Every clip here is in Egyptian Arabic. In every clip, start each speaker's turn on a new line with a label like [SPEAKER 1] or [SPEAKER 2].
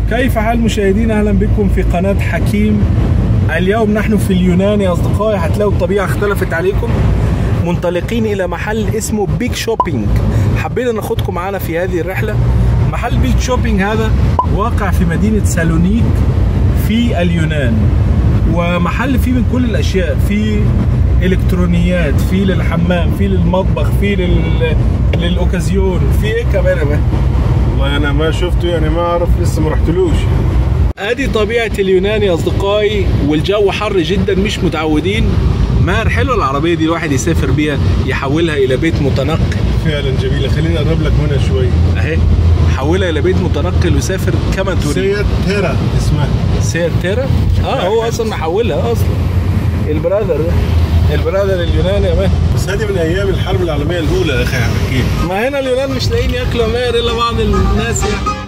[SPEAKER 1] كيف حال مشاهدينا اهلا بكم في قناه حكيم اليوم نحن في اليونان يا اصدقائي هتلاقوا الطبيعه اختلفت عليكم منطلقين الى محل اسمه بيج شوبينج حبينا ناخدكم معانا في هذه الرحله محل بيج شوبينج هذا واقع في مدينه سالونيك في اليونان ومحل فيه من كل الاشياء في الكترونيات في للحمام في للمطبخ في لل... للاوكازيون في ايه كمان يا مان؟
[SPEAKER 2] والله انا ما شفته يعني ما اعرف لسه ما رحتلوش
[SPEAKER 1] ادي طبيعه اليونان يا اصدقائي والجو حر جدا مش متعودين ماهر حلوه العربيه دي الواحد يسافر بيها يحولها الى بيت متنقل
[SPEAKER 2] فعلا جميله خليني اقرب لك منها شوي
[SPEAKER 1] اهي حولها الى بيت متنقل ويسافر كما تريد
[SPEAKER 2] سيد تيرا اسمها
[SPEAKER 1] سير تيرا اه هو اصلا محولها اصلا البراذر ده البراذر اليوناني يا مان
[SPEAKER 2] بس هذه من ايام الحرب العالميه الاولى يا اخي حكيم
[SPEAKER 1] ما هنا اليونان مش لاقيين ياكلوا ماهر الا بعض الناس يعني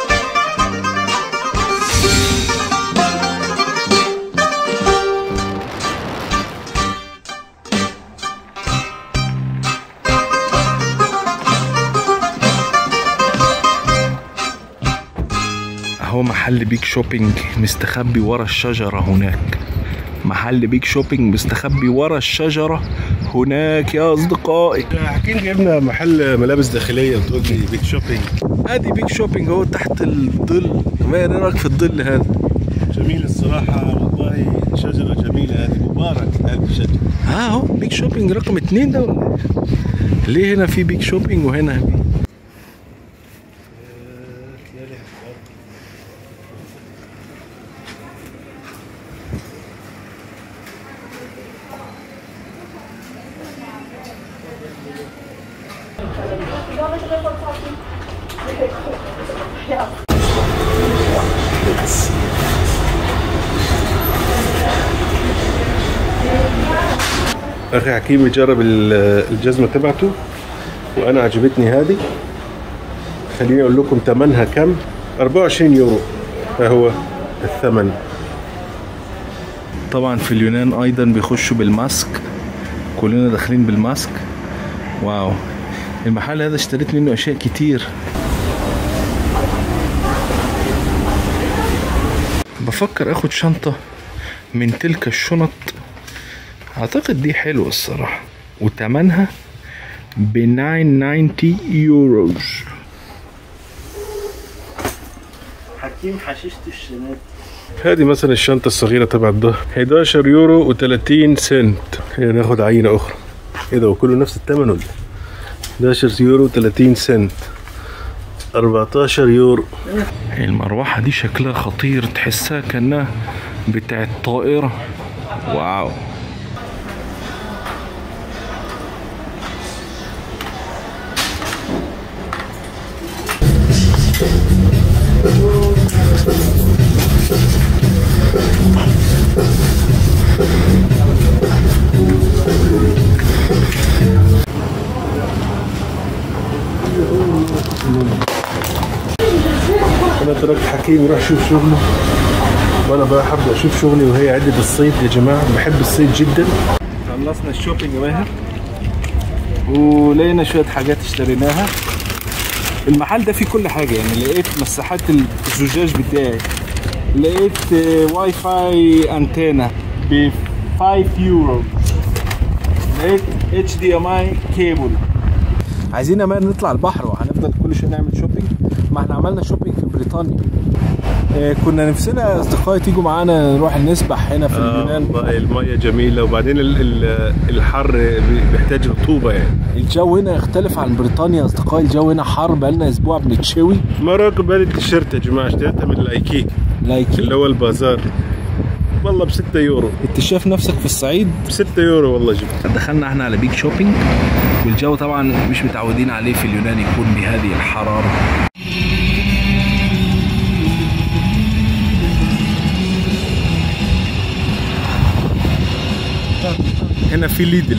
[SPEAKER 1] هو محل بيك شوبينج مستخبي ورا الشجرة هناك محل بيك شوبينج مستخبي ورا الشجرة هناك يا أصدقائي
[SPEAKER 2] يا حكيم جبنا محل ملابس داخليه وتقول لي بيك شوبينج
[SPEAKER 1] ادي بيك شوبينج اهو تحت الظل ما ايه رايك في الظل هذا
[SPEAKER 2] جميل الصراحه والله شجره جميله هذه مبارك هذه الشجره
[SPEAKER 1] ها اهو بيك شوبينج رقم اتنين ده ولا إيه؟ ليه هنا في بيك شوبينج وهنا في
[SPEAKER 2] اخي حكيم يجرب ال- الجزمه تبعته وانا عجبتني هذه خليني اقول لكم ثمنها كم 24 يورو فهو الثمن
[SPEAKER 1] طبعا في اليونان ايضا بيخشوا بالماسك كلنا داخلين بالماسك واو المحل هذا اشتريت منه اشياء كتير بفكر اخد شنطة من تلك الشنط اعتقد دي حلوة الصراحة وتمنها ب 990 يوروز
[SPEAKER 3] حكيم حشيشة الشنات
[SPEAKER 2] هذه مثلا الشنطة الصغيرة تبع الظهر 11 يورو و30 سنت هي ناخد عينة أخرى إيه ده وكله نفس الثمن ولا 11 يورو و30 سنت 14 يورو
[SPEAKER 1] المروحة دي شكلها خطير تحسها كأنها بتاعت طائرة واو
[SPEAKER 2] أنا تركت حكيم يروح يشوف شغله وأنا بقى حابب أشوف شغلي وهي عدة الصيد يا جماعة بحب الصيد جدا
[SPEAKER 1] خلصنا الشوبينج يا ماهر ولقينا شويه حاجات اشتريناها المحل ده فيه كل حاجه يعني لقيت مساحات الزجاج بتاعي لقيت آه، واي فاي انتنا ب 5 يورو لقيت اتش دي ام اي كيبل عايزين يا مان نطلع البحر وهنفضل كل شويه نعمل شوبينج ما احنا عملنا شوبينج في بريطانيا آه، كنا نفسنا يا اصدقائي تيجوا معانا نروح نسبح هنا في اليونان
[SPEAKER 2] والله المية جميلة وبعدين ال- ال- الحر بي- بيحتاج رطوبة يعني
[SPEAKER 1] الجو هنا يختلف عن بريطانيا يا اصدقائي الجو هنا حر بقالنا اسبوع بنتشوي
[SPEAKER 2] مراكب هذه التيشيرت يا جماعة اشتريتها من الايكيك
[SPEAKER 1] لايكي
[SPEAKER 2] اللي هو البازار والله ب 6 يورو
[SPEAKER 1] انت شايف نفسك في الصعيد
[SPEAKER 2] ب 6 يورو والله جبت
[SPEAKER 1] دخلنا احنا على بيك شوبينج والجو طبعا مش متعودين عليه في اليونان يكون بهذه الحرارة هنا في ليدل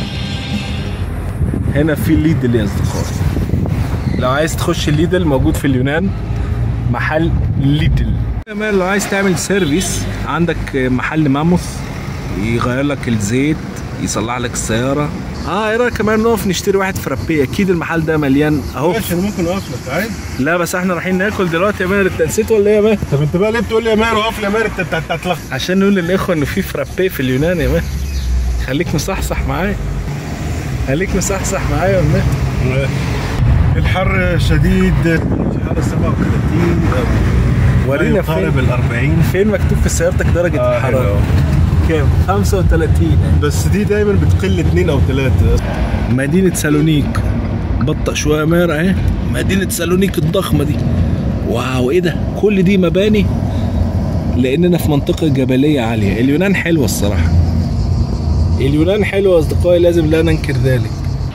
[SPEAKER 1] هنا في ليدل يا اصدقائي لو عايز تخش ليدل موجود في اليونان محل ليدل كمان لو عايز تعمل سيرفيس عندك محل ماموث يغير لك الزيت يصلح لك السياره اه ايه رايك كمان نقف نشتري واحد فرابيه اكيد المحل ده مليان اهو
[SPEAKER 2] ماشي انا ممكن اقف لك عادي
[SPEAKER 1] لا بس احنا رايحين ناكل دلوقتي يا ماهر انت نسيت ولا ايه يا ماهر
[SPEAKER 2] طب انت بقى ليه بتقول لي يا ماهر وقف لي يا ماهر انت انت انت هتلخبط
[SPEAKER 1] عشان نقول للاخوه ان في فرابيه في اليونان يا ماهر خليك مصحصح معايا خليك مصحصح معايا يا ماهر
[SPEAKER 2] الحر شديد الحر 37
[SPEAKER 1] ورينا
[SPEAKER 2] يقارب
[SPEAKER 1] فين
[SPEAKER 2] ال 40
[SPEAKER 1] فين مكتوب في سيارتك درجه
[SPEAKER 2] آه،
[SPEAKER 1] الحراره
[SPEAKER 2] حلو.
[SPEAKER 1] كام 35
[SPEAKER 2] بس دي دايما بتقل اتنين او ثلاثة
[SPEAKER 1] مدينة سالونيك بطأ شوية يا ماهر اهي مدينة سالونيك الضخمة دي واو ايه ده كل دي مباني لاننا في منطقة جبلية عالية اليونان حلوة الصراحة اليونان حلوة اصدقائي لازم لا ننكر ذلك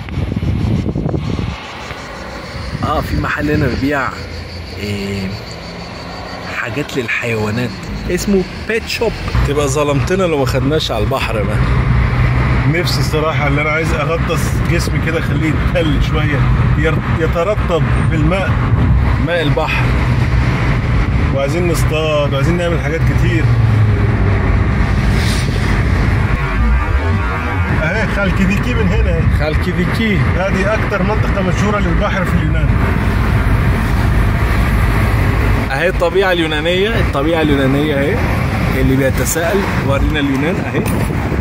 [SPEAKER 1] اه في محل هنا بيبيع إيه حاجات للحيوانات اسمه بيت شوب تبقى ظلمتنا لو ما خدناش على البحر يا ماهر
[SPEAKER 2] نفسي الصراحة اللي أنا عايز أغطس جسمي كده أخليه يتهل شوية ير- يترطب بالماء
[SPEAKER 1] ماء البحر
[SPEAKER 2] وعايزين نصطاد وعايزين نعمل حاجات كتير أهي خالكيديكي من هنا أهي.
[SPEAKER 1] خالكيديكي
[SPEAKER 2] هذه أكتر منطقة مشهورة للبحر في اليونان
[SPEAKER 1] اهي الطبيعة اليونانية الطبيعة اليونانية اهي اللي بيتساءل ورينا اليونان اهي